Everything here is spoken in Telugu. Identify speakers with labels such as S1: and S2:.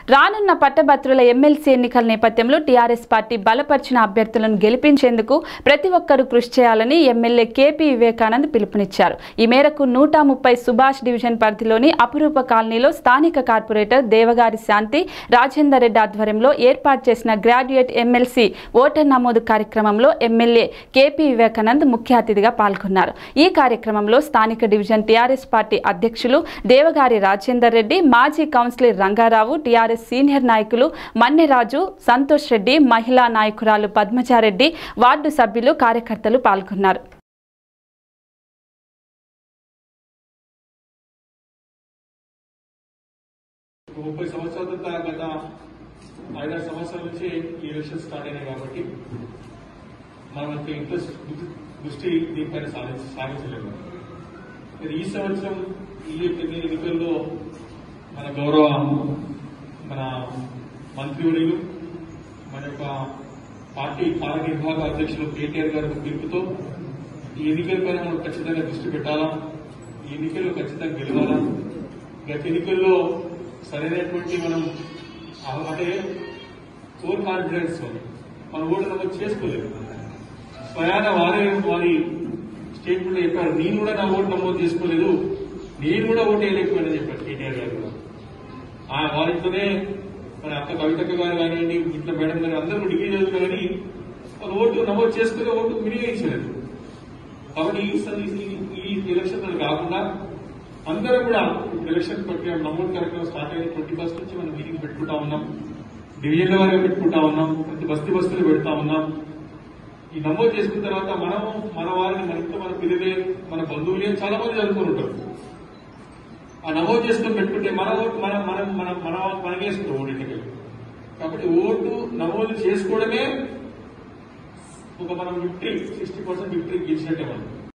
S1: రానున్న పట్టభద్రుల ఎమ్మెల్సీ ఎన్నికల నేపథ్యంలో టీఆర్ఎస్ పార్టీ బలపరిచిన అభ్యర్థులను గెలిపించేందుకు ప్రతి ఒక్కరూ కృషి చేయాలని ఎమ్మెల్యే కేపీ వివేకానంద్ పిలుపునిచ్చారు ఈ మేరకు నూట ముప్పై సుభాష్ డివిజన్ పరిధిలోని అపురూప కాలనీలో స్థానిక కార్పొరేటర్ దేవగారి శాంతి రాజేందర్ రెడ్డి ఆధ్వర్యంలో ఏర్పాటు చేసిన గ్రాడ్యుయేట్ ఎమ్మెల్సీ ఓటర్ నమోదు కార్యక్రమంలో ఎమ్మెల్యే కేపీ వివేకానంద్ ముఖ్య అతిథిగా పాల్గొన్నారు ఈ కార్యక్రమంలో స్థానిక డివిజన్ టీఆర్ఎస్ పార్టీ అధ్యక్షులు దేవగారి రాజేందర్ రెడ్డి మాజీ కౌన్సిలర్ రంగారావు టీఆర్ఎస్ సీనియర్ నాయకులు మన్నెరాజు సంతోష్ రెడ్డి మహిళా నాయకురాలు పద్మజారెడ్డి వార్డు సభ్యులు కార్యకర్తలు పాల్గొన్నారు
S2: ముప్పై సంవత్సరాల తర్వాత గత ఐదారు సంవత్సరాల నుంచి ఈ ఎలక్షన్ స్టార్ట్ అయినాయి కాబట్టి మనం అంత ఇంట్రెస్ట్ దృష్టి దీనిపైన సాధించ సాగించలేము మరి ఈ సంవత్సరం ఈ ఎన్ని ఎన్నికల్లో మన గౌరవ మన మంత్రివర్యులు మన యొక్క పార్టీ కార్యనిర్వాహక అధ్యక్షులు కేటీఆర్ గారి పిలుపుతో ఈ ఎన్నికలపైన మనం ఖచ్చితంగా దృష్టి పెట్టాలా ఈ ఎన్నికల్లో ఖచ్చితంగా గెలవాలా గత ఎన్నికల్లో సరైనటువంటి మనం ఆ- అంటే ఓవర్ కాన్ఫిడెన్స్ ఉంది మన ఓటు నమోదు చేసుకోలేదు స్వయాన వారే వారి స్టేట్మెంట్ చెప్పారు నేను కూడా నా ఓటు నమోదు చేసుకోలేదు నేను కూడా ఓటు వేయలేకపోయానని చెప్పారు కేటీఆర్ గారు కూడా ఆ వారితోనే మన అక్క కవితక్క గారు కానివ్వండి ఇట్లా మేడం గారు అందరూ డిగ్రీ చదువుతారు కానీ వాళ్ళు ఓటు నమోదు చేసుకునే ఓటు వినియోగించలేదు కాబట్టి ఈ స- ఈ- ఈ ఎలక్షన్ అని కాకుండా అందరూ కూడా ఇప్పుడు ఎలక్షన్ ప్రక్రియ నమోదు కార్యక్రమం స్టార్ట్ అయిన ట్వంటీ ఫస్ట్ నుంచి మనం మీటింగ్ పెట్టుకుంటా ఉన్నాం డివిజన్ల వారిగా పెట్టుకుంటా ఉన్నాం ప్రతి బస్తీ బస్తులు పెడతా ఉన్నాం ఈ నమోదు చేసుకున్న తర్వాత మనము మన వారిని మరింత మన పిల్లలే మన బంధువులే చాలా మంది చదువుకుని ఉంటారు ఆ నమోదు చేసుకుని పెట్టుకుంటే మన ఓటు మన మనం మన మన మనకేసుకుంటాం ఓటు ఎన్నికలు కాబట్టి ఓటు నమోదు చేసుకోవడమే ఒక మనం విక్టరీ సిక్స్టీ పర్సెంట్ విక్టరీ గెలిచినట్టే మనం